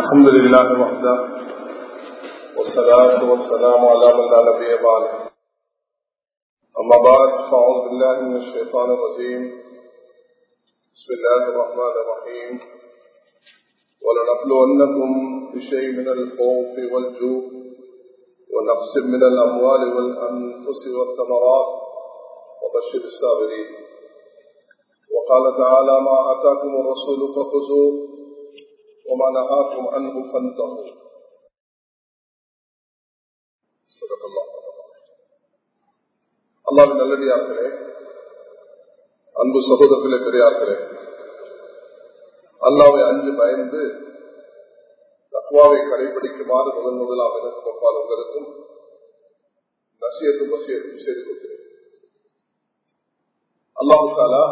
الحمد لله وحده والصلاة والسلام على من لا نبي بعد أما بعد فأعوذ بالله من الشيطان الرجيم بسم الله الرحمن الرحيم ولنبلونكم بشيء من الخوف والجوع ونقص من الأموال والأنفس والثمرات وبشر الصابرين وقال تعالى ما أتاكم الرسول فخذوه وما نهاكم عنه فانتهوا صدق الله அல்லாவின் நல்லடியார்களே அன்பு சகோதரர்களே பெரியார்களே அல்லாவை அஞ்சு பயந்து தத்வாவை கடைபிடிக்குமாறு முதன் முதலாக எனக்கும் அப்பால் உங்களுக்கும் நசியத்தும் வசியத்தும் செய்து கொடுக்கிறேன் அல்லாஹு தாலா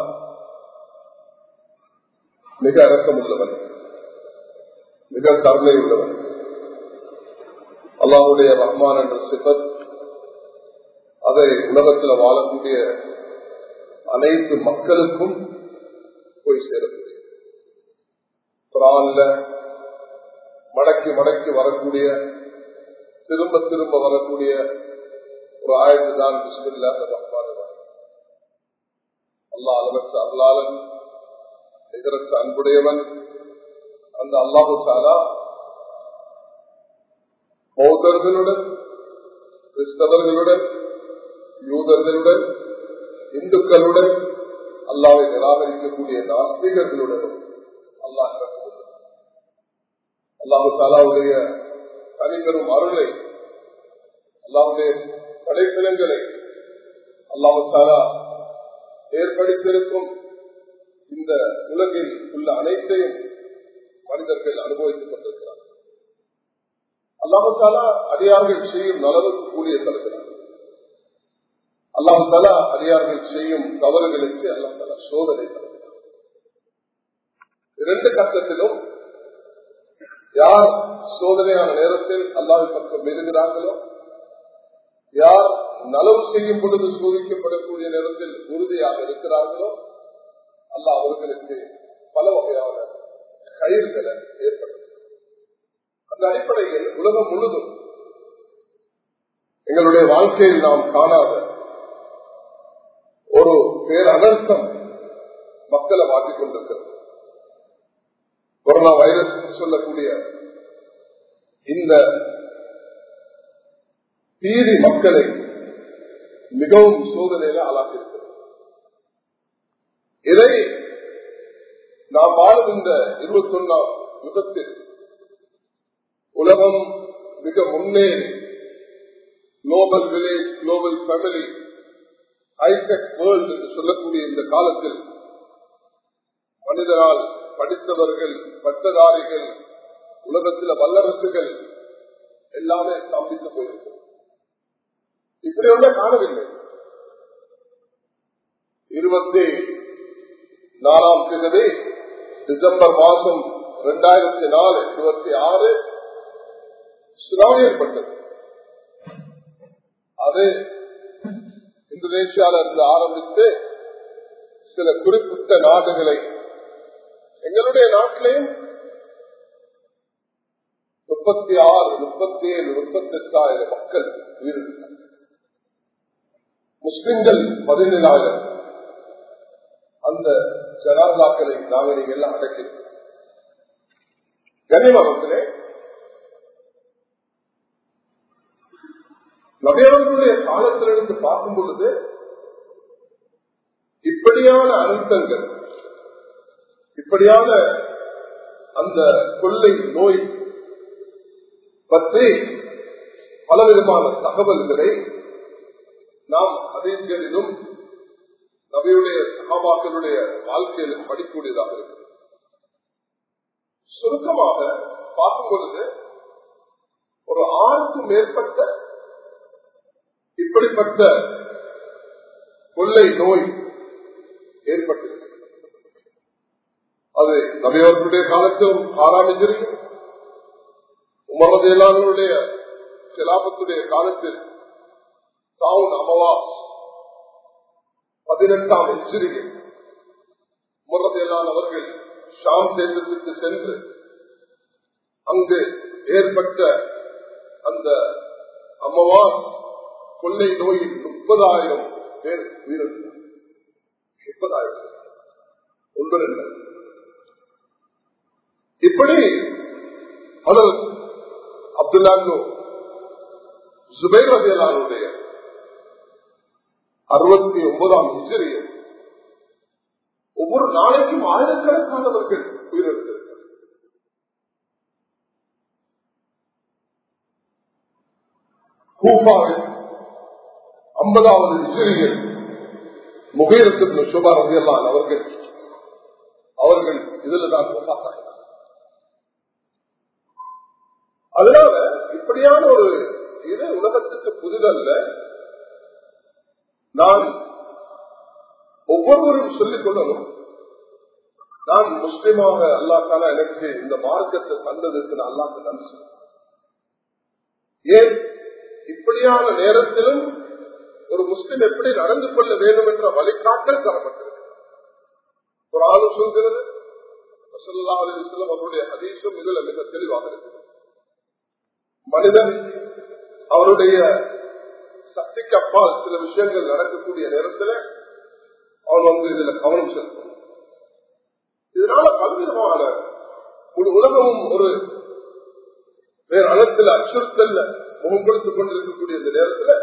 மிக அரக்கம் உள்ளவன் மிக கருணை உள்ளவன் அல்லாஹுடைய ரஹ்மான் என்ற சிபத் அதை உலகத்தில் வாழக்கூடிய அனைத்து மக்களுக்கும் போய் சேரக்கூடிய குரான்ல மடக்கி மடக்கி வரக்கூடிய திரும்ப திரும்ப வரக்கூடிய ஒரு ஆயத்து தான் பிஸ்மில்லா ரஹ்மான் அல்லா அளவற்ற அல்லாளன் இதரற்ற அன்புடையவன் அந்த அல்லாஹு சாலா பௌத்தர்களுடன் கிறிஸ்தவர்களுடன் யூதர்களுடன் இந்துக்களுடன் அல்லாவை நிராகரிக்கக்கூடிய நாஸ்திகர்களுடனும் அல்லாஹ் அல்லாஹு சாலாவுடைய தனிப்பெரும் அருளை அல்லாவுடைய படைப்பிலங்களை அல்லாஹு சாலா ஏற்படுத்தியிருக்கும் இந்த உலகில் உள்ள அனைத்தையும் மனிதர்கள் அனுபவித்துக் கொண்டிருக்கிறார்கள் அல்லாஹாலா அடியார்கள் செய்யும் நலவுக்கு கூடிய தருகிறார் அல்லாஹாலா அடியார்கள் செய்யும் தவறுகளுக்கு அல்லாஹாலா சோதனை தருகிறார் இரண்டு கட்டத்திலும் யார் சோதனையான நேரத்தில் அல்லாவின் பக்கம் மெருகிறார்களோ யார் நலவு செய்யும் பொழுது சோதிக்கப்படக்கூடிய நேரத்தில் உறுதியாக இருக்கிறார்களோ அல்லாஹ் அவர்களுக்கு பல வகையான கயிர்களை ஏற்படுத்தும் அந்த அடிப்படையில் உலகம் முழுதும் எங்களுடைய வாழ்க்கையில் நாம் காணாத ஒரு பேர் அனர்த்தம் மக்களை மாற்றிக் கொண்டிருக்கிறது கொரோனா வைரஸ் சொல்லக்கூடிய இந்த தீதி மக்களை மிகவும் சோதனையில ஆளாக்கியிருக்கிறது இதை நாம் வாழுகின்ற இருபத்தி ஒன்னாம் யுகத்தில் உலகம் மிக முன்னேறி global village global family hi tech world என்று சொல்லக்கூடிய இந்த காலத்தில் மனிதரால் படித்தவர்கள் பட்டதாரிகள் உலகத்தில் வல்லரசுகள் எல்லாமே ஸ்தாபித்து போயிருக்கும் இப்படி ஒன்றை காணவில்லை இருபத்தி நாலாம் தேதி டிசம்பர் மாதம் இரண்டாயிரத்தி நாலு இருபத்தி ஆறு சுனாமி ஏற்பட்டது அது இந்தோனேஷியால இருந்து ஆரம்பித்து சில குறிப்பிட்ட நாடுகளை எங்களுடைய நாட்டிலையும் முப்பத்தி ஆறு முப்பத்தி ஏழு முப்பத்தி எட்டாயிரம் மக்கள் உயிரிழந்தார் முஸ்லிம்கள் பதினேழாயிரம் அந்த ஜனாதாக்களை நாங்கள் நீங்க எல்லாம் அடக்கிறோம் கனிமகத்திலே நகையவர்களுடைய காலத்திலிருந்து பார்க்கும் பொழுது இப்படியான அழுத்தங்கள் இப்படியான அந்த கொள்ளை நோய் பற்றி பலவிதமான தகவல்களை நாம் அதீஸ்களிலும் நபியுடைய சகாபாக்களுடைய வாழ்க்கையில் படிக்கூடியதாக இருக்கு சுருக்கமாக பார்க்கும் பொழுது ஒரு ஆறுக்கும் மேற்பட்ட இப்படிப்பட்ட கொள்ளை நோய் ஏற்பட்டிருக்கு அது நபியவர்களுடைய காலத்திலும் ஆரம்பிச்சிருக்கு உமரதேலானுடைய சிலாபத்துடைய காலத்தில் தாவுன் அமவாஸ் பதினெட்டாம் எச்சிரிகை முரதேலான் அவர்கள் ஷாம் தேசத்துக்கு சென்று அங்கு ஏற்பட்ட அந்த அம்மவாஸ் கொள்ளை நோயில் முப்பதாயிரம் பேர் உயிரிழந்தார் முப்பதாயிரம் ஒன்று இல்லை இப்படி அவர் அப்துல்லானு சுபைர் ரபியலானுடைய அறுபத்தி ஒன்பதாம் ஹிஜரியில் ஒவ்வொரு நாளைக்கும் ஆயிரக்கணக்கானவர்கள் உயிரிழந்திருக்கிறார் கூபாவில் ஐம்பதாவது ஹிஜரியில் முகேரத்தின் சுபா ரபியல்லான் அவர்கள் அவர்கள் இதில் தான் பார்த்தார்கள் அதனால இப்படியான ஒரு இது உலகத்துக்கு புதிதல்ல நான் ஒவ்வொருவரும் சொல்லிக் கொள்ளணும் நான் முஸ்லிமாக அல்லாத்தால எனக்கு இந்த மார்க்கத்தை தந்ததுக்கு நான் அல்லாக்கு நன்றி சொல்றேன் ஏன் இப்படியான நேரத்திலும் ஒரு முஸ்லிம் எப்படி நடந்து கொள்ள வேண்டும் என்ற வழிகாட்டல் தரப்பட்டிருக்கு ஒரு ஆளு சொல்கிறது அவருடைய அதீசம் இதுல மிக தெளிவாக இருக்கிறது மனிதன் அவருடைய சக்திக்கு அப்பால் சில விஷயங்கள் நடக்கக்கூடிய நேரத்தில் அவன் வந்து இதுல கவனம் செலுத்தணும் இதனால பல்விதமான முழு உலகமும் ஒரு வேறு அளத்தில் அச்சுறுத்தல்ல முகம் கொடுத்துக் கொண்டிருக்கக்கூடிய இந்த நேரத்தில்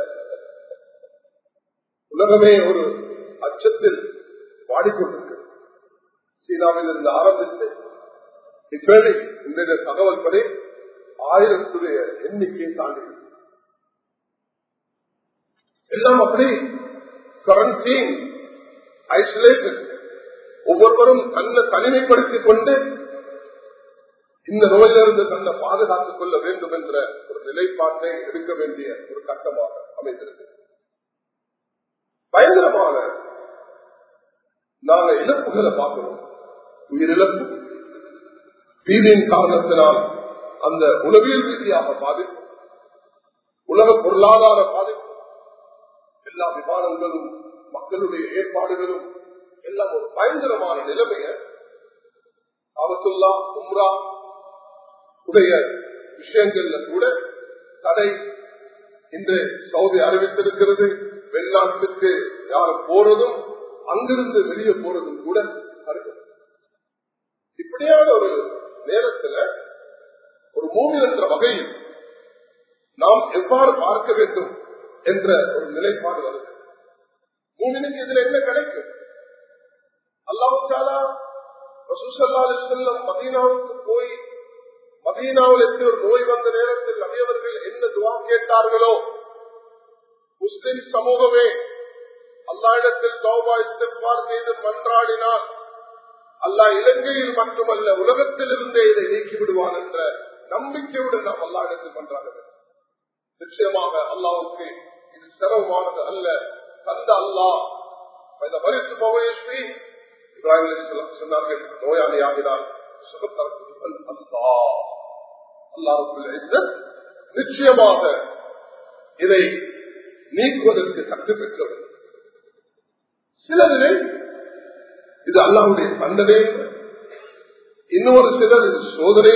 உலகமே ஒரு அச்சத்தில் வாடிக்கொண்டிருக்கு சீனாவில் இருந்து ஆரம்பித்து இப்படி இன்றைய தகவல் படி ஆயிரத்துடைய எண்ணிக்கையை தாண்டி எல்லாம் அப்படி குவாரண்டைன் ஐசோலேஷன் ஒவ்வொருவரும் தன்னை தனிமைப்படுத்திக் கொண்டு இந்த நோயிலிருந்து தன்னை பாதுகாத்துக் கொள்ள வேண்டும் என்ற ஒரு நிலைப்பாட்டை எடுக்க வேண்டிய ஒரு கட்டமாக அமைந்திருக்கு பயங்கரமான நாங்க இழப்புகளை பார்க்கிறோம் உயிரிழப்பு பீதியின் காரணத்தினால் அந்த உளவியல் ரீதியாக பாதிப்பு உலக பொருளாதார பாதிப்பு எல்லா விமானங்களும் மக்களுடைய ஏற்பாடுகளும் எல்லாம் ஒரு பயங்கரமான நிலைமைய அவத்துல்லா உம்ரா உடைய விஷயங்கள்ல கூட தடை இன்று சவுதி அறிவித்திருக்கிறது வெளிநாட்டுக்கு யாரும் போறதும் அங்கிருந்து வெளியே போறதும் கூட தடுக்கிறது இப்படியான ஒரு நேரத்தில் ஒரு மூவி என்ற வகையில் நாம் எவ்வாறு பார்க்க வேண்டும் என்ற ஒரு நிலைப்பாடு வருது மூமினுக்கு இதுல என்ன கிடைக்கும் அல்லாவுக்காலா செல்லம் மதீனாவுக்கு போய் மதீனாவில் எப்படி ஒரு நோய் வந்த நேரத்தில் நபியவர்கள் என்ன துவா கேட்டார்களோ முஸ்லிம் சமூகமே அல்லாயிடத்தில் தௌபா இஸ்திஃபார் செய்து மன்றாடினால் அல்லாஹ் இலங்கையில் மட்டுமல்ல உலகத்தில் இருந்தே இதை நீக்கி விடுவான் என்ற நம்பிக்கையுடன் நாம் அல்லாயிடத்தில் மன்றாட வேண்டும் நிச்சயமாக அல்லாவுக்கு இது சிரமமானது அல்ல தந்த அல்லாஹ் இந்த மறித்து போவேஸ்வி இப்ராஹிம் சொன்னார்கள் நோயாளி ஆகினால் சுகத்தரப்பு அல்லா அல்லாவுக்குள்ள நிச்சயமாக இதை நீக்குவதற்கு சக்தி பெற்றவர் சிலதிலே இது அல்லாவுடைய தண்டனை இன்னொரு சிலர் இது சோதனை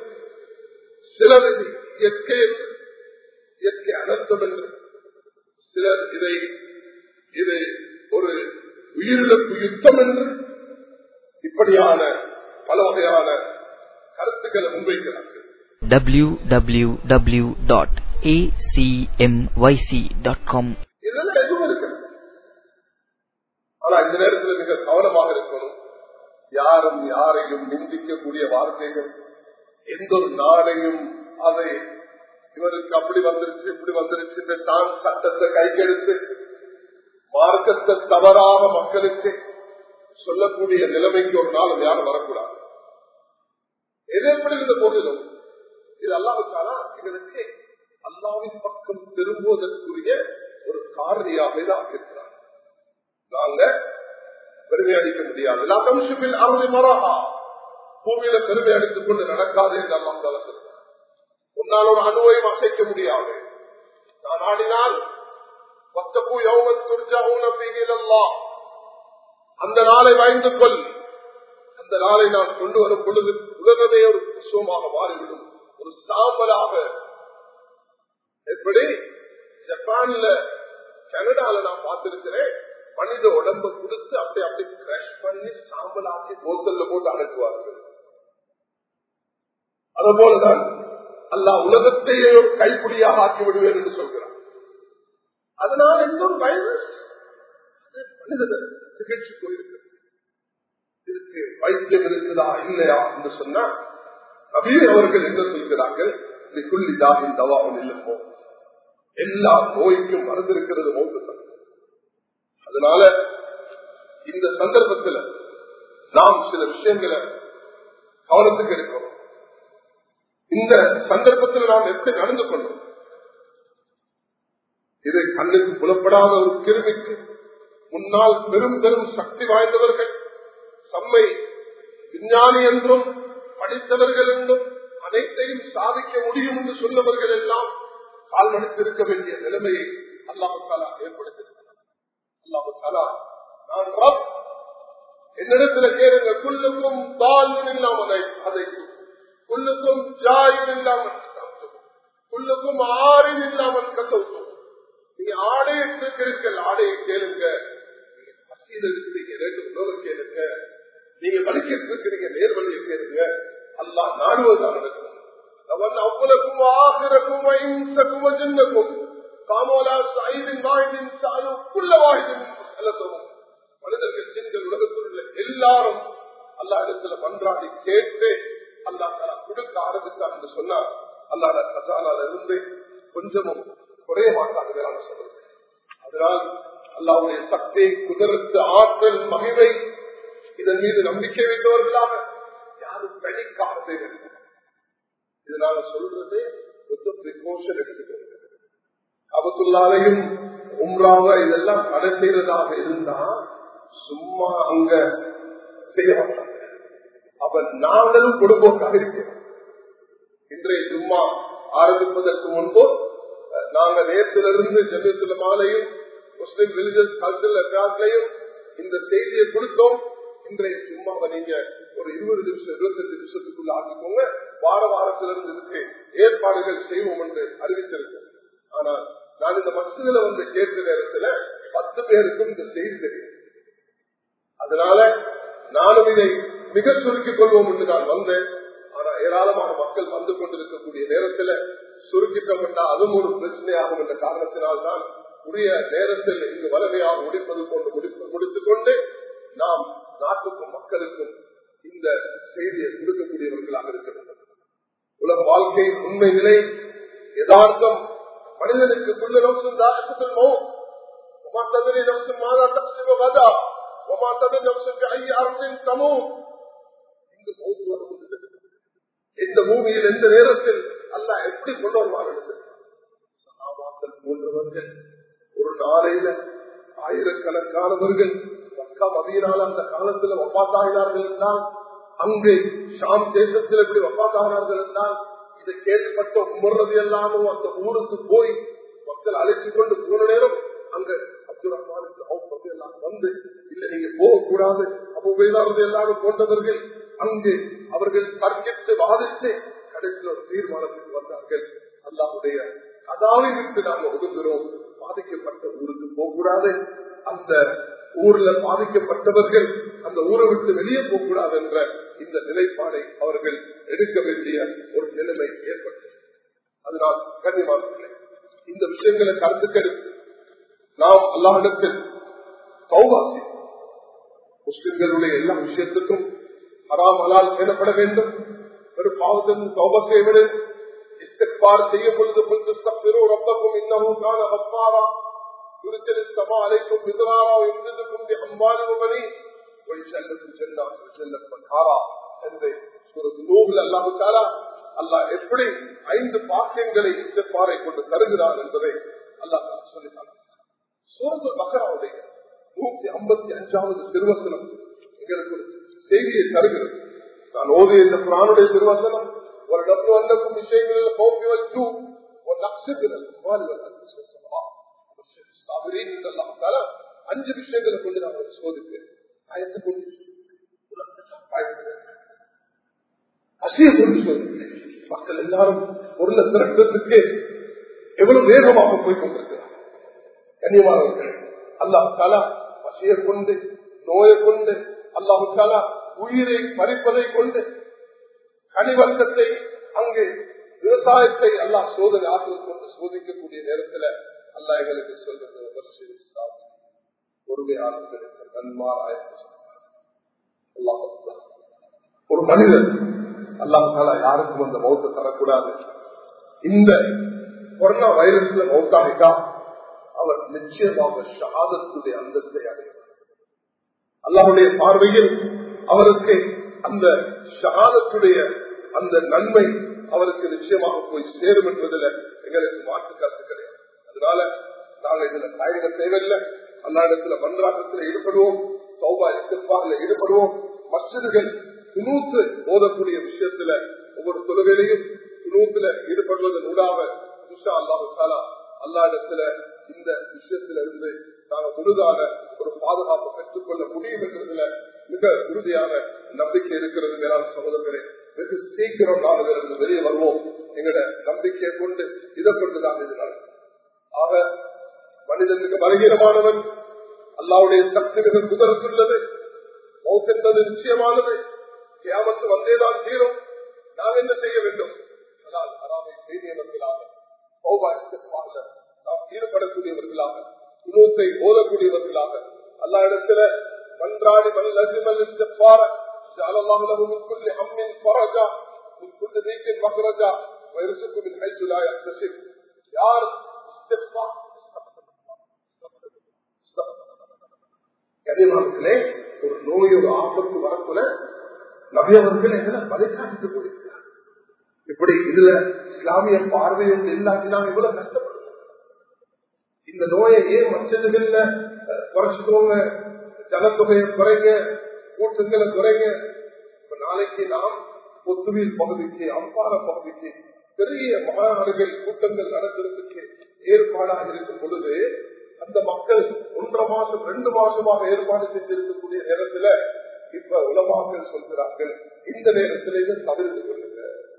சிலர் இது இயற்கை இயற்கை அனர்த்தம் என்று சிலர் இதை இது ஒரு உயிரிழப்பு யுத்தம் என்று இப்படியான பல வகையான கருத்துக்களை முன்வைக்கிறார்கள் www.acmyc.com இதெல்லாம் எதுவும் இருக்கு ஆனா இந்த நேரத்தில் மிக கவனமாக இருக்கணும் யாரும் யாரையும் நிந்திக்கக்கூடிய வார்த்தைகள் எந்த ஒரு நாளையும் அதை இவருக்கு அப்படி வந்துருச்சு இப்படி வந்துருச்சு இந்த தான் சட்டத்தை கைக்கெடுத்து மார்க்கத்தை தவறாக மக்களுக்கு சொல்லக்கூடிய நிலைமைக்கு ஒரு நாளும் யாரும் வரக்கூடாது எது எப்படி இருந்த போதிலும் இது அல்லாவுக்கானா எங்களுக்கு அல்லாவின் பக்கம் திரும்புவதற்குரிய ஒரு காரணியாக தான் இருக்கிறார் நாங்க பெருமை அடிக்க முடியாது எல்லா கமிஷனில் அறுதி மரா பூமியில பெருமை அடித்துக் கொண்டு நடக்காது என்று அம்மா சொல்றார் உன்னால் ஒரு அணுவையும் அசைக்க முடியாது நான் ஆடினால் வத்தப்பூ யௌமன் துர்ஜா அந்த நாளை வாய்ந்து கொள் அந்த நாளை நான் கொண்டு வரும் பொழுது உலகமே ஒரு புஷ்பமாக மாறிவிடும் சாம்பலாக எப்படி ஜப்பான்ல கனடால நான் பார்த்திருக்கிறேன் மனித உடம்ப கொடுத்து அப்படி அப்படி கிரஷ் பண்ணி சாம்பலாக்கி போத்தல்ல போட்டு அடக்குவார்கள் அதுபோலதான் அல்லா உலகத்தையே ஒரு கைப்பிடியாக ஆக்கி விடுவேன் என்று சொல்கிறார் அதனால் இன்னொரு வைரஸ் மனித திகழ்ச்சி போயிருக்கிறது இதுக்கு வைத்தியம் இருக்குதா இல்லையா என்று சொன்னா நபீர் அவர்கள் என்ன சொல்கிறார்கள் இதுக்குள்ளி தாவின் தவாவும் இல்லமோ எல்லா நோய்க்கும் மருந்து இருக்கிறது மோதுதான் அதனால இந்த சந்தர்ப்பத்தில் நாம் சில விஷயங்களை கவனத்துக்கு எடுக்கணும் இந்த சந்தர்ப்பத்தில் நாம் எப்படி நடந்து கொண்டோம் இது கண்ணுக்கு புலப்படாத ஒரு கிருமிக்கு முன்னால் பெரும் பெரும் சக்தி வாய்ந்தவர்கள் சம்மை விஞ்ஞானி என்றும் படித்தவர்கள் என்றும் அனைத்தையும் சாதிக்க முடியும் என்று சொன்னவர்கள் எல்லாம் கால்மடித்திருக்க வேண்டிய நிலைமையை அல்லாஹாலா ஏற்படுத்தியிருக்கிறார் அல்லாஹாலா நான் ரப் என்னிடத்துல கேளுங்க குல்லுக்கும் தாழ்வு இல்லாமல் அதை குல்லுக்கும் ஜாயின் இல்லாமல் குல்லுக்கும் ஆறின் இல்லாமல் கசவுத்தோம் நீங்க ஆடையை இருக்கிறீர்கள் ஆடையை கேளுங்க நீங்க பசியில் இருக்கிறீங்க ரெண்டு உணவு கேளுங்க நீங்க வலிக்கிட்டு இருக்கிறீங்க நேர்வழியை கேளுங்க அல்லா நாடுவதுதான் நடக்கும் அவன் அவ்வளவுக்கும் ஆகிறக்கும் ஐந்தக்கும் அஜின்னக்கும் காமோலா சாயிதின் வாயிலின் சாலும் குள்ள வாயிலின் செலுத்தவும் மனிதர்கள் ஜின்கள் உலகத்தில் உள்ள எல்லாரும் அல்லா இடத்துல மன்றாடி கேட்டு அல்லா தலா கொடுக்க ஆரம்பித்தார் என்று சொன்னார் அல்லாத கசாலால இருந்து கொஞ்சமும் குறைய மாட்டாங்க சொல்றது அதனால் அல்லாவுடைய சக்தி குதிரத்து ஆற்றல் மகிமை இதன் மீது நம்பிக்கை வைத்தவர்களாக யாரும் பணிக்காக செய்வது இதனால சொல்றது கொஞ்சம் பிரிகாஷன் எடுத்துக்கிறது அபத்துள்ளாலையும் உம்ராவ இதெல்லாம் தடை செய்யறதாக இருந்தா சும்மா அங்க செய்ய மாட்டாங்க அவன் நாங்களும் கொடுப்போக்காக இருக்கிறோம் இன்றைய சும்மா ஆரம்பிப்பதற்கு முன்பு நாங்க நேரத்திலிருந்து ஜெமியத்துல மாலையும் முஸ்லிம் ரிலிஜியஸ் கல்ச்சரல் அஃபேர்ஸ்லையும் இந்த செய்தியை கொடுத்தோம் இன்றைய சும்மாவை நீங்க ஒரு இருபது நிமிஷம் இருபத்தஞ்சு நிமிஷத்துக்குள்ள ஆக்கிக்கோங்க வார வாரத்திலிருந்து இதுக்கு ஏற்பாடுகள் செய்வோம் என்று அறிவித்திருக்கோம் ஆனால் நான் இந்த மசிதில வந்து கேட்ட நேரத்துல பத்து பேருக்கும் இந்த செய்தி தெரியும் அதனால நானும் இதை மிக சுருக்கிக் கொள்வோம் என்று நான் வந்தேன் ஆனா ஏராளமான மக்கள் வந்து கொண்டிருக்கக்கூடிய நேரத்துல சுருக்கிட்டப்பட்டா அதுவும் ஒரு பிரச்சனையாகும் என்ற காரணத்தினால்தான் உரிய நேரத்தில் இங்கு வலிமையாக முடிப்பது கொண்டு முடித்துக் கொண்டு நாம் நாட்டுக்கும் மக்களுக்கும் இந்த செய்தியை கொடுக்கக்கூடியவர்களாக இருக்க வேண்டும் உலக வாழ்க்கையின் உண்மை நிலை யதார்த்தம் மனிதனுக்கு குள்ள நம்சம் தாக்கத்துமோ தகுதி நம்சம் மாதா தப்சிவ வதா ஒமா தகுதி நம்சம் ஐ அரசின் சமூ இங்கு போக்குவரத்து இந்த பூமியில் எந்த நேரத்தில் அல்ல எப்படி கொண்டு வருவார்கள் சகாபாக்கள் போன்றவர்கள் ஒரு நாளையில ஆயிரக்கணக்கானவர்கள் மக்கா மதியினால் அந்த காலத்தில் ஒப்பாத்தாகினார்கள் என்றால் அங்கு ஷாம் தேசத்தில் எப்படி ஒப்பாத்தாகினார்கள் என்றால் இதை கேள்விப்பட்ட உமர்றது எல்லாமும் அந்த ஊருக்கு போய் மக்கள் அழைச்சு கொண்டு போன நேரம் அங்க அப்துல் ரஹ்மானுக்கு எல்லாம் வந்து இல்ல நீங்க போகக்கூடாது அப்போ வேளாண் எல்லாரும் போன்றவர்கள் அங்கு அவர்கள் தர்க்கித்து வாதித்து கடைசியில் ஒரு தீர்மானத்துக்கு வந்தார்கள் அல்லாவுடைய கதாவை விட்டு நாங்க ஒதுங்குகிறோம் பாதிக்கப்பட்ட ஊருக்கு போகக்கூடாது அந்த ஊர்ல பாதிக்கப்பட்டவர்கள் அந்த ஊரை விட்டு வெளியே போகக்கூடாது என்ற இந்த நிலைப்பாடை அவர்கள் எடுக்க வேண்டிய ஒரு நிலைமை ஏற்பட்டது அதனால் கண்ணியமானவர்களே இந்த விஷயங்களை கருத்துக்கள் நாம் அல்லாஹிடத்தில் சௌவாசி முஸ்லிம்களுடைய எல்லா விஷயத்துக்கும் ஹராம் அலால் பேணப்பட வேண்டும் ஒரு பாவத்தின் சௌப செய்வது இஸ்திக்பார் செய்யும் பொழுது புல்துஸ்தக்பிரு ரப்பக்கும் இன்னமும் கான கஃபாரா யுர்சில் السماء عليكم مدرارا ويمددكم بأموال وبنين ويجعلكم جنات وجنة منهارا என்று சூரத் நூஹ்ல அல்லாஹ் தஆலா அல்லாஹ் எப்படி ஐந்து பாக்கியங்களை இஸ்திக்பாரை கொண்டு தருகிறார் என்பதை அல்லாஹ் சொல்லிட்டார் சூரத் பக்ராவுடைய நூத்தி ஐம்பத்தி அஞ்சாவது திருவசனம் எங்களுக்கு ஒரு செய்தியை தருகிறது நான் ஓதிய இந்த புராணுடைய திருவசனம் ஒரு டப்பு வந்தக்கும் விஷயங்களில் போக்கி வச்சு ஒரு நக்ஷத்திரல் அஞ்சு விஷயங்களை கொண்டு நான் ஒரு சோதிப்பேன் பயத்தை கொண்டு அசிய கொண்டு சோதிப்பேன் மக்கள் எல்லாரும் பொருளை திரட்டுறதுக்கு எவ்வளவு வேகமாக போய் கொண்டிருக்கிறார் கண்ணியமானவர்கள் அல்லாஹ் தாலா பசியை கொண்டு நோயை கொண்டு அல்லாஹு தாலா உயிரை பறிப்பதை கொண்டு கனிவர்க்கத்தை அங்கு விவசாயத்தை அல்லாஹ் சோதனை ஆற்றல் கொண்டு சோதிக்கக்கூடிய நேரத்தில் அல்லாஹ் எங்களுக்கு சொல்றது பொறுமையாளர்களுக்கு நன்மாராய அல்லாஹ் ஒரு மனிதன் அல்லாஹால யாருக்கும் அந்த மௌத்தை தரக்கூடாது இந்த கொரோனா வைரஸ்ல மௌத்தாகிட்டா அவர் நிச்சயமாக ஷாதத்துடைய அந்தஸ்தை அடைவார் அல்லாஹுடைய பார்வையில் அவருக்கு அந்த ஷாதத்துடைய அந்த நன்மை அவருக்கு நிச்சயமாக போய் சேரும் என்பதில் எங்களுக்கு மாற்று கருத்து கிடையாது அதனால நாங்க இதுல தயங்க தேவையில்லை அந்த இடத்துல மன்றாட்டத்தில் ஈடுபடுவோம் சௌபா எதிர்ப்பாக ஈடுபடுவோம் மசிதுகள் சுனூத்து ஓதக்கூடிய விஷயத்துல ஒவ்வொரு தொழுகையிலையும் சுனூத்துல ஈடுபடுவதன் ஊடாக துஷா அல்லாஹு சாலா அல்லா இடத்துல இந்த விஷயத்தில இருந்து நாங்கள் முழுதான ஒரு பாதுகாப்பு பெற்றுக்கொள்ள முடியும் என்றதுல மிக உறுதியான நம்பிக்கை இருக்கிறது மேலான சகோதரர்களே வெகு சீக்கிரம் நாம் இதிலிருந்து வெளியே வருவோம் எங்களோட நம்பிக்கையை கொண்டு இதை கொண்டு தான் இது நடக்கும் ஆக மனிதன் மிக பலகீனமானவன் அல்லாவுடைய சக்தி மிக குதிரத்துள்ளது மௌத் என்பது நிச்சயமானது கியாமத்து வந்தேதான் தீரும் நாம் என்ன செய்ய வேண்டும் ஆனால் அறாமை செய்தியவர்களாக நாம் ஈடுபடக்கூடியவர்களாக குணத்தை ஓதக்கூடியவர்களாக அல்லா இடத்துல மன்றாடி மல்லஜிமல் இஸ்திஃபார جعل الله له من كل هم فرجا من كل ضيق مخرجا ويرزقه من حيث لا يحتسب யார் இஸ்திஃபார் கனிமார்களே ஒரு நோய் ஒரு ஆபத்து வரக்குள்ள நபியவர்கள் எங்களை வழிகாட்டிட்டு போயிருக்கிறார் இப்படி இதுல இஸ்லாமிய பார்வையும் இல்லாட்டி நாம் இவ்வளவு கஷ்டப்படுறோம் இந்த நோயை ஏன் மச்சதுகள்ல குறைச்சிக்கோங்க ஜனத்தொகையை குறைங்க கூட்டங்களை குறைங்க இப்ப நாளைக்கு நாம் பொத்துவில் பகுதிக்கு அம்பார பகுதிக்கு பெரிய மாநாடுகள் கூட்டங்கள் நடத்துறதுக்கு ஏற்பாடாக இருக்கும் பொழுது அந்த மக்கள் ஒன்றரை மாசம் ரெண்டு மாசமாக ஏற்பாடு செஞ்சிருக்கக்கூடிய நேரத்துல இப்ப உலமாக்கள் சொல்கிறார்கள் இந்த நேரத்தில் இதை தவிர்த்து கொள்ளுங்க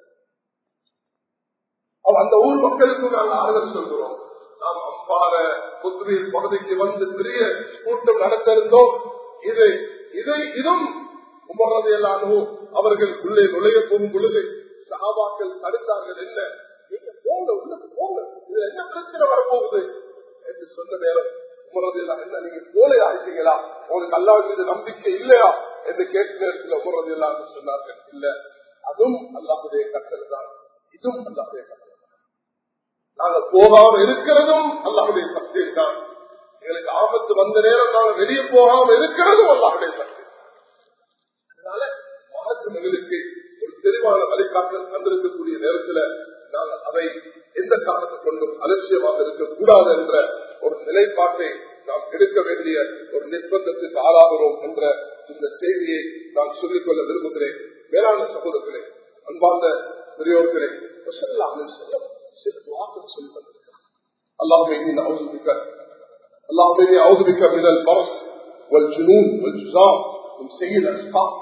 அந்த ஊர் மக்களுக்கும் நாங்கள் ஆறுதல் சொல்கிறோம் நாம் அம்பார புத்துவீர் பகுதிக்கு வந்து பெரிய கூட்டம் நடத்த இருந்தோம் இது இதை இதுவும் உமரதையிலானோ அவர்கள் உள்ளே நுழைய போகும் பொழுது சகாபாக்கள் தடுத்தார்கள் என்ன நீங்க போங்க உள்ளது போங்க இது என்ன பிரச்சனை வரப்போகுது என்று சொன்ன நேரம் உமரதையெல்லாம் என்ன நீங்க போலே ஆயிட்டீங்களா உங்களுக்கு அல்லாஹ் மீது நம்பிக்கை இல்லையா என்று கேட்ட நேரத்தில் உமரதையெல்லாம் சொன்னார்கள் இல்ல அதுவும் அல்லாஹுடைய கட்டளை தான் இதுவும் அல்லாஹுடைய கட்டளை நாங்க போகாம இருக்கிறதும் அல்லாஹுடைய சக்தி தான் எங்களுக்கு ஆபத்து வந்த நேரம் நாங்க வெளியே போகாம இருக்கிறதும் அல்லாஹுடைய சக்தி அதனால மகாத்மர்களுக்கு ஒரு தெளிவான வழிகாட்டல் தந்திருக்கக்கூடிய நேரத்துல நாங்கள் அதை எந்த காரணத்தை கொண்டும் அலட்சியமாக இருக்கக்கூடாது என்ற ஒரு நிலைப்பாட்டை நாம் எடுக்க வேண்டிய ஒரு நிர்பந்தத்துக்கு ஆளாகிறோம் என்ற இந்த செய்தியை நான் சொல்லிக்கொள்ள விரும்புகிறேன் வேளாண் சகோதரர்களே அன்பார்ந்த பெரியோர்களே சில வாக்கள் சொல்லி தந்திருக்கிறார் அல்லாஹ் اللهم اني اعوذ بك من البرص والجنون والجزام من سيء الاسقام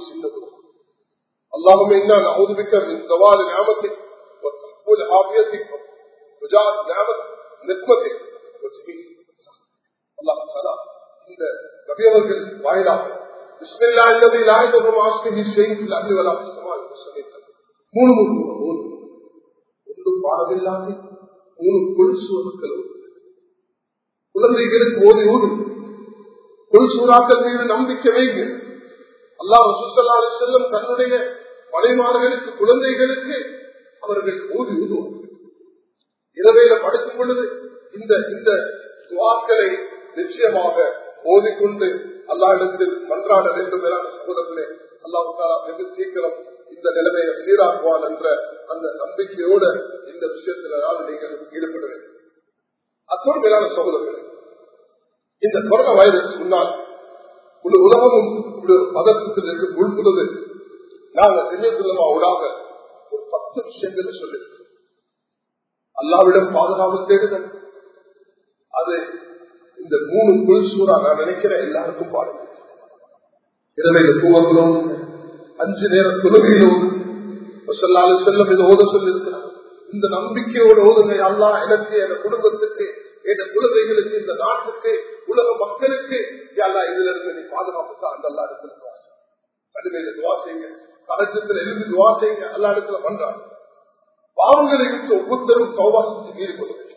اللهم انا نعوذ بك من زوال نعمتك وتحول عافيتك وجعل نعمتك نقمتك وتحيل الله تعالى இந்த நபியவர்கள் வாயிலாக பிஸ்மில்லா அல்லது லாயதொரு மாஸ்கி செய்து அப்படி வர மூணு மூணு மூணு ஒன்று பாடமில்லாமல் மூணு கொலுசுவர்கள் குழந்தைகளுக்கு ஓதி ஊது கொலுசூராக்கள் மீது நம்பிக்கை வைங்க அல்லாஹ் ரசூசல்லா செல்லும் தன்னுடைய மனைமார்களுக்கு குழந்தைகளுக்கு அவர்கள் ஊதி ஊதுவார்கள் இரவையில படுக்கும் பொழுது இந்த இந்த துவாக்களை நிச்சயமாக ஓதிக்கொண்டு அல்லாஹிடத்தில் மன்றாட வேண்டும் என சகோதரர்களே அல்லாஹாலா வெகு சீக்கிரம் இந்த நிலைமையை சீராக்குவான் என்ற அந்த நம்பிக்கையோட இந்த விஷயத்தினால் நீங்கள் ஈடுபட வேண்டும் அத்தோடு மேலான சகோதரர்களே இந்த கொரோனா வைரஸ் முன்னால் முழு உலகமும் முழு பதற்றத்தில் இருந்து உள்புள்ளது நாங்கள் செய்யத்துள்ளமா ஊடாக ஒரு பத்து விஷயங்களை சொல்லி அல்லாவிடம் பாதுகாப்பு தேடுதல் அது இந்த மூணு குளிசூரா நான் நினைக்கிறேன் எல்லாருக்கும் பாடுங்க இரவையில் தூவங்களும் அஞ்சு நேர தொழுகையிலும் சொல்லாலும் செல்லும் இது ஓத சொல்லியிருக்கிறார் இந்த நம்பிக்கையோடு ஓதுங்க அல்லா எனக்கு என் குடும்பத்துக்கு என் குழந்தைகளுக்கு இந்த நாட்டுக்கு உலக மக்களுக்கு அல்லா இதுல இருந்து நீ பாதுகாப்பு தான் அந்த அல்லா இடத்துல துவா செய்யுங்க. கடுமையில துவா செய்யுங்க கலச்சத்துல எழுதி துவா செய்யுங்க எல்லா இடத்துல பண்றாங்க பாவங்களை விட்டு ஒவ்வொருத்தரும் சௌவா செஞ்சு மீறி கொள்ள வேண்டும்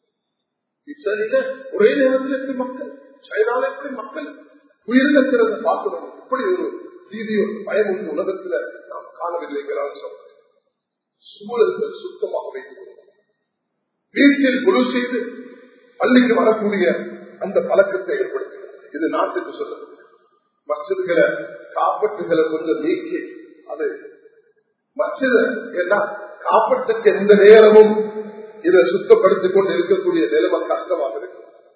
இச்சரியில ஒரே நேரத்தில் எப்படி மக்கள் சைனால எப்படி மக்கள் உயிரிழக்கிறத பார்க்கிறோம் இப்படி ஒரு ரீதி ஒரு பயம் உண்டு உலகத்துல நாம் காணவில்லைங்கிறான் சொல்றேன் சூழல்கள் சுத்தமாக வைத்துக் கொள்ளும் வீட்டில் குழு செய்து பள்ளிக்கு வரக்கூடிய அந்த பழக்கத்தை ஏற்படுத்துகிறது இது நாட்டுக்கு சொல்லுது மசிதுகளை காப்பட்டுகளை கொஞ்சம் நீக்கி அது மசித ஏன்னா காப்பட்டுக்கு எந்த நேரமும் இதை சுத்தப்படுத்திக் கொண்டு இருக்கக்கூடிய நிலைமை கஷ்டமாக இருக்கு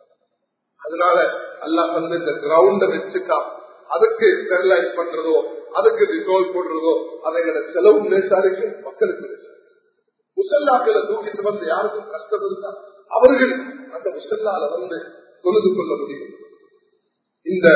அதனால எல்லாம் வந்து இந்த கிரவுண்ட வச்சுட்டா அதுக்கு ஸ்டெரிலைஸ் பண்றதோ அதுக்கு ரிசோல்வ் போடுறதோ அதைங்கள செலவு நேசாரிக்கு மக்களுக்கு லேசா. முசல்லாக்களை தூக்கிட்டு வந்து யாருக்கும் கஷ்டம் இருந்தா அவர்கள் அந்த முசல்லால வந்து தொழுது கொள்ள முடியும் இந்த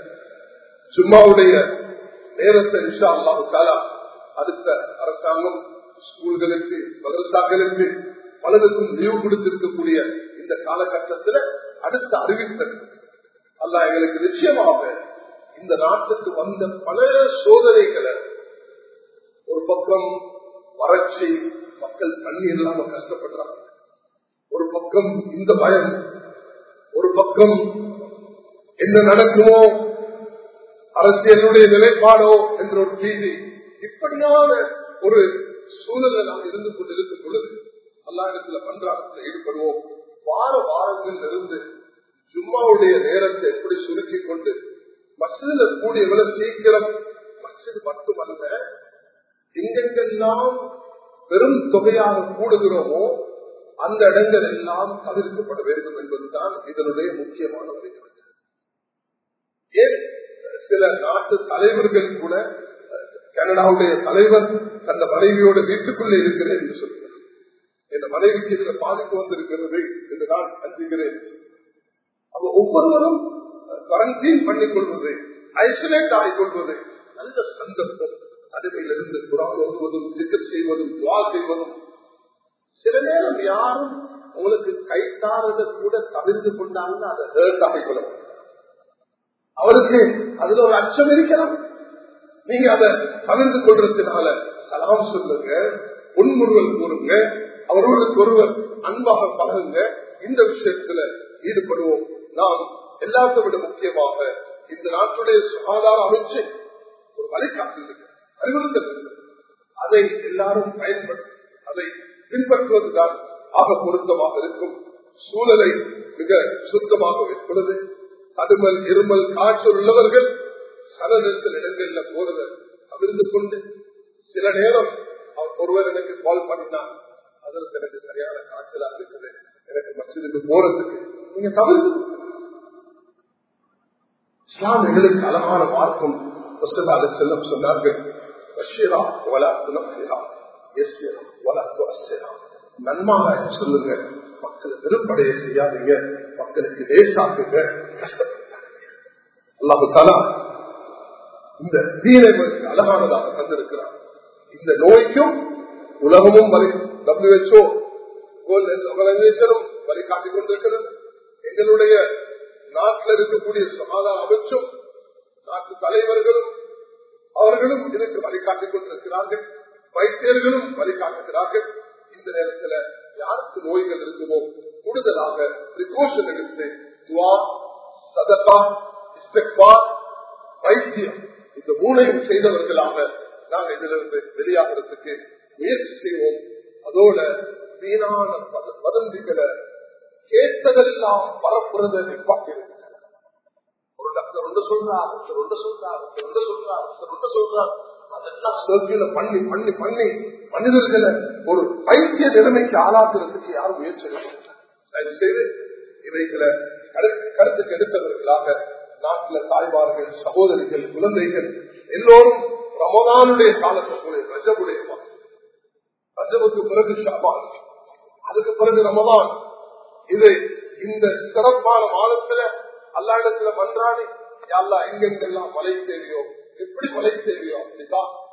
ஜும்மாவுடைய நேரத்தை விஷா அல்லாஹு தாலா அடுத்த அரசாங்கம் ஸ்கூல்களுக்கு மதரசாக்களுக்கு பலருக்கும் லீவ் கொடுத்திருக்கக்கூடிய இந்த காலகட்டத்தில் அடுத்த அறிவித்தல் அல்ல எங்களுக்கு நிச்சயமாக இந்த நாட்டுக்கு வந்த பல சோதனைகளை ஒரு பக்கம் வறட்சி மக்கள் தண்ணி இல்லாம கஷ்டப்படுறாங்க ஒரு பக்கம் இந்த பயம் ஒரு பக்கம் என்ன நடக்குமோ அரசியலுடைய நிலைப்பாடோ என்ற ஒரு செய்தி இப்படியான ஒரு சூழலை நாம் இருந்து கொண்டிருக்கும் பொழுது எல்லா இடத்துல பண்றாங்கத்தில் ஈடுபடுவோம் வார வாரங்கள் இருந்து ஜும்மாவுடைய நேரத்தை எப்படி சுருக்கிக் கொண்டு மசிதில கூடிய எவ்வளவு சீக்கிரம் மசிது மட்டுமல்ல எங்கெங்கெல்லாம் பெரும் தொகையாக கூடுகிறோமோ அந்த இடங்கள் எல்லாம் தவிர்க்கப்பட வேண்டும் என்பதுதான் இதனுடைய முக்கியமான வழிகள் ஏன் சில நாட்டு தலைவர்கள் கூட கனடாவுடைய தலைவர் தந்த மனைவியோட வீட்டுக்குள்ளே இருக்கிறேன் என்று சொல்கிறார் என் மனைவிக்கு இதுல பாதிப்பு வந்திருக்கிறது என்று நான் அஞ்சுகிறேன் அப்ப ஒவ்வொருவரும் குவாரண்டைன் பண்ணிக் கொள்வது ஐசோலேட் ஆகிக் கொள்வது நல்ல சந்தர்ப்பம் தனிமையிலிருந்து குரான் ஓதுவதும் சிக்கல் செய்வதும் துவா செய்வதும் சில நேரம் யாரும் உங்களுக்கு கைத்தாரத கூட தவிர்த்து கொண்டாங்கன்னா அதை ஹேர்ட் ஆகிக் கொள்ள அவருக்கு அதுல ஒரு அச்சம் இருக்கலாம் நீங்க அதை தவிர்த்து கொள்றதுனால சலாம் சொல்லுங்க புன்முறுவல் கூறுங்க அவர்களுக்கு ஒருவர் அன்பாக பழகுங்க இந்த விஷயத்துல ஈடுபடுவோம் நாம் எல்லாத்தை விட முக்கியமாக இந்த நாட்டுடைய சுகாதார அமைச்சு ஒரு வழிகாட்டு அறிவுறுத்தல் அதை எல்லாரும் பயன்படுத்தி அதை பின்பற்றுவதுதான் ஆக பொருத்தமாக இருக்கும் சூழலை மிக சுத்தமாக வைப்பது தடுமல் இருமல் காய்ச்சல் உள்ளவர்கள் சனநெரிசல் இடங்கள்ல போறது அமிர்ந்து கொண்டு சில நேரம் ஒருவர் எனக்கு கால் பண்ணினார் அதற்கு எனக்கு சரியான காய்ச்சலா இருக்குது எனக்கு மசிதுக்கு போறதுக்கு நீங்க தவிர்த்து இஸ்லாம் எங்களுக்கு அழகான மார்க்கம் செல்லம் சொன்னார்கள் நன்மாக சொல்லுங்க மக்களை வெறுப்படைய செய்யாதீங்க மக்களுக்கு லேசாக்குங்க அல்லாஹு இந்த தீரை அழகானதாக தந்திருக்கிறார் இந்த நோய்க்கும் உலகமும் வலி டபிள்யூஹெச்ஓ ஆர்கனைசேஷனும் வழிகாட்டிக் கொண்டிருக்கிறது எங்களுடைய நாட்டில் இருக்கக்கூடிய சுகாதார அமைச்சும் நாட்டு தலைவர்களும் அவர்களும் இதற்கு வழிகாட்டிக் கொண்டிருக்கிறார்கள் வைத்தியர்களும் வழிகாட்டுகிறார்கள் இந்த நேரத்தில் யாருக்கு நோய்கள் இருக்குமோ கூடுதலாக பிரிகாஷன் எடுத்து துவா சதகா இஸ்தக்பா வைத்தியம் இந்த மூணையும் செய்தவர்களாக நாங்கள் இதிலிருந்து வெளியாகிறதுக்கு முயற்சி செய்வோம் அதோட வீணான வதந்திகளை கேட்டதெல்லாம் பரப்புறதை நிப்பாட்டிருக்கு ஒரு டாக்டர் ஒன்று சொல்றார் ஒருத்தர் ஒன்று சொல்றார் ஒருத்தர் ஒன்று சொல்றார் ஒருத்தர் ஒன்று சொல்றார் அதெல்லாம் சர்க்கியூல பண்ணி பண்ணி பண்ணி மனிதர்களை ஒரு பைத்திய நிலைமைக்கு ஆளாக்குறதுக்கு யாரும் முயற்சி தயவு செய்து இவைகளை கருத்துக்கு எடுத்தவர்களாக நாட்டில் தாய்மார்கள் சகோதரிகள் குழந்தைகள் எல்லோரும் ரமதானுடைய காலத்துக்குரிய ரஜபுடைய மாசம் ரஜபுக்கு பிறகு ஷாபான் அதுக்கு பிறகு ரமதான் இது இந்த சிறப்பான மாதத்துல அல்லா இடத்துல மன்றாடி அல்லா எங்கெங்கெல்லாம் மழை தேவையோ எப்படி மழை தேவையோ அப்படிதான்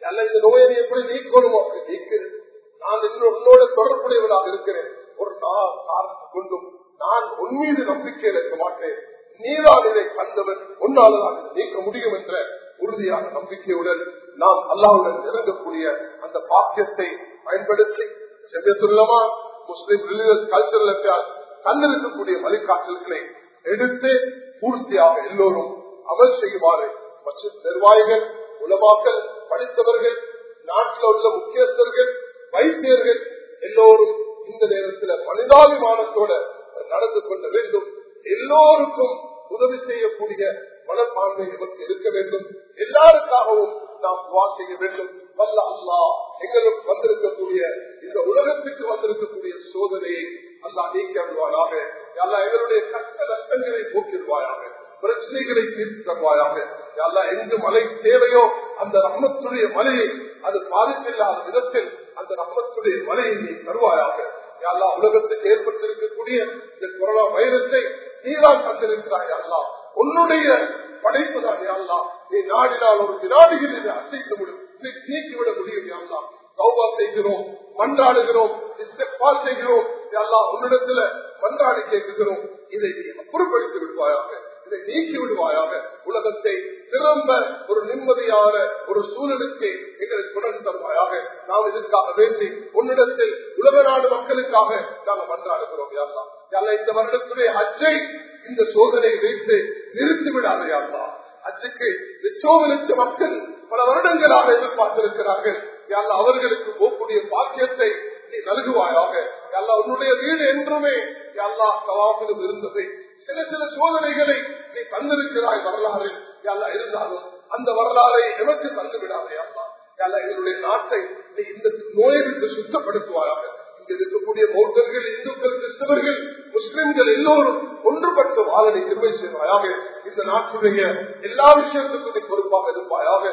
அல்ல இந்த நோயை நீ எப்படி நீக்கணுமோ அப்படி நீக்கிறேன் நான் இன்னும் உன்னோட தொடர்புடையவனாக இருக்கிறேன் ஒரு நாள் காரணத்தை கொண்டும் நான் உன் மீது நம்பிக்கை இருக்க மாட்டேன் நீதான் இதை கண்டவன் உன்னால நான் இதை நீக்க முடியும் என்ற உறுதியான நம்பிக்கையுடன் நாம் அல்லாவுடன் இறங்கக்கூடிய அந்த பாக்கியத்தை பயன்படுத்தி செவ்வத்துள்ளமா முஸ்லிம் ரிலிஜியஸ் கல்ச்சரல் கண்டிருக்கக்கூடிய வழிகாட்டல்களை எடுத்து பூர்த்தியாக எல்லோரும் அமல் செய்யுமாறு மற்றும் நிர்வாகிகள் உலமாக்கல் படித்தவர்கள் நாட்டில் உள்ள முக்கியஸ்தர்கள் வைத்தியர்கள் எல்லோரும் இந்த நேரத்தில் மனிதாபிமானத்தோட நடந்து கொள்ள வேண்டும் எல்லோருக்கும் உதவி செய்யக்கூடிய மனப்பான்மை நமக்கு இருக்க வேண்டும் எல்லாருக்காகவும் நாம் துவா செய்ய வேண்டும் வல்ல அல்லா எங்களுக்கு வந்திருக்கக்கூடிய இந்த உலகத்துக்கு வந்திருக்கக்கூடிய சோதனையை அல்லா நீக்கி அருள்வாராக அல்லா எங்களுடைய கஷ்ட நஷ்டங்களை போக்கிடுவாயாக பிரச்சனைகளை தீர்த்து தருவாயாக அல்லா எங்கு மழை தேவையோ அந்த ரம்மத்துடைய மலையை அது பாதிப்பில்லாத விதத்தில் அந்த ரம்மத்துடைய மலையை நீ தருவாயாக அல்லா உலகத்துக்கு ஏற்பட்டிருக்கக்கூடிய இந்த கொரோனா வைரஸை நீதான் தந்திருக்கிறாய் அல்லா உன்னுடைய படைப்பு தான் அல்லா நீ நாடினால் ஒரு வினாடிகள் இதை அசைக்க முடியும் நீக்கிவிட முடியும் அல்லா சௌபா செய்கிறோம் மன்றாடுகிறோம் செய்கிறோம் எல்லாம் உன்னிடத்துல மன்றாடி கேட்கிறோம் இதை நீ அப்புறப்படுத்தி விடுவாயாக இதை நீக்கி விடுவாயாக உலகத்தை திரும்ப ஒரு நிம்மதியான ஒரு சூழலுக்கு எங்களுக்கு குடன் தருவாயாக நாம் இதற்காக வேண்டி உன்னிடத்தில் உலக நாடு மக்களுக்காக நாங்கள் மன்றாடுகிறோம் யாரா யாரா இந்த வருடத்துடைய அச்சை இந்த சோதனை வைத்து நிறுத்தி விடாது யாரா அச்சுக்கு லட்சோம லட்ச மக்கள் பல வருடங்களாக எதிர்பார்த்திருக்கிறார்கள் யாரா அவர்களுக்கு போகக்கூடிய பாக்கியத்தை நீ நல்குவாயாக எல்லா உன்னுடைய வீடு என்றுமே எல்லா கவாபிலும் இருந்தது சில சில சோதனைகளை நீ தந்திருக்கிறாய் வரலாறு எல்லா இருந்தாலும் அந்த வரலாறை எமக்கு தந்து விடாதே அல்லா எல்லா எங்களுடைய நாட்டை நீ இந்த நோயை விட்டு சுத்தப்படுத்துவாயாக இங்க இருக்கக்கூடிய பௌத்தர்கள் இந்துக்கள் கிறிஸ்தவர்கள் முஸ்லிம்கள் எல்லோரும் ஒன்றுபட்டு வாழனை திருமை செய்வாயாக இந்த நாட்டுடைய எல்லா விஷயத்துக்கும் நீ பொறுப்பாக இருப்பாயாக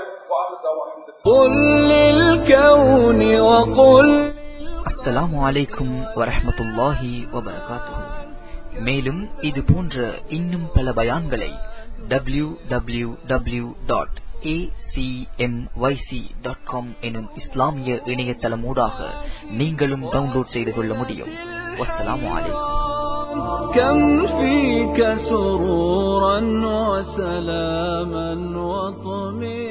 அஸ்ஸலாமு அலைக்கும் வரஹமத்துல்லாஹி வபரகாத்துஹு மேலும் இது போன்ற இன்னும் பல பயான்களை W W W dot acmyc.com எனும் இஸ்லாமிய இணையதளமூடாக நீங்களும் டவுன்லோட் செய்து கொள்ள முடியும் வஸ்ஸலாமு அலைக்கும் كم فيك سرورا وسلاما وطمئنا